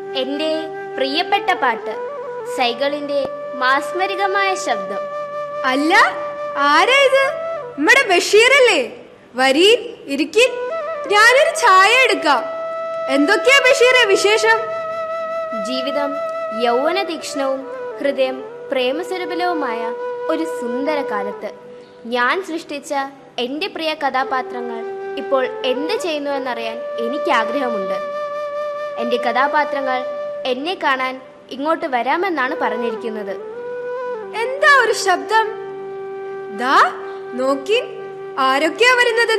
എൻ്റെ പ്രിയപ്പെട്ട പാട്ട് സൈകളിന്റെ മാസ്മരികമായ ശബ്ദം അല്ല ആരാ ഇത് നമ്മടെ ബഷീറല്ലേ വരീൻ ഇരിക്കിൻ ഞാനൊരു ചായ എടുക്കാം എന്തൊക്കെയാ ബഷീറെ വിശേഷം ജീവിതം യൗവന തീക്ഷ്ണവും ഹൃദയം പ്രേമസുരബലവുമായ ഒരു സുന്ദര കാലത്ത് ഞാൻ സൃഷ്ടിച്ച എൻ്റെ പ്രിയ കഥാപാത്രങ്ങൾ ഇപ്പോൾ എന്ത് ചെയ്യുന്നുവെന്നറിയാൻ എനിക്ക് ആഗ്രഹമുണ്ട് എൻ്റെ കഥാപാത്രങ്ങൾ എന്നെ കാണാൻ ഇങ്ങോട്ട് വരാമെന്നാണ് പറഞ്ഞിരിക്കുന്നത് എന്താ ഒരു ശബ്ദം ദാ നോക്കിൻ ആരൊക്കെയാ വരുന്നത്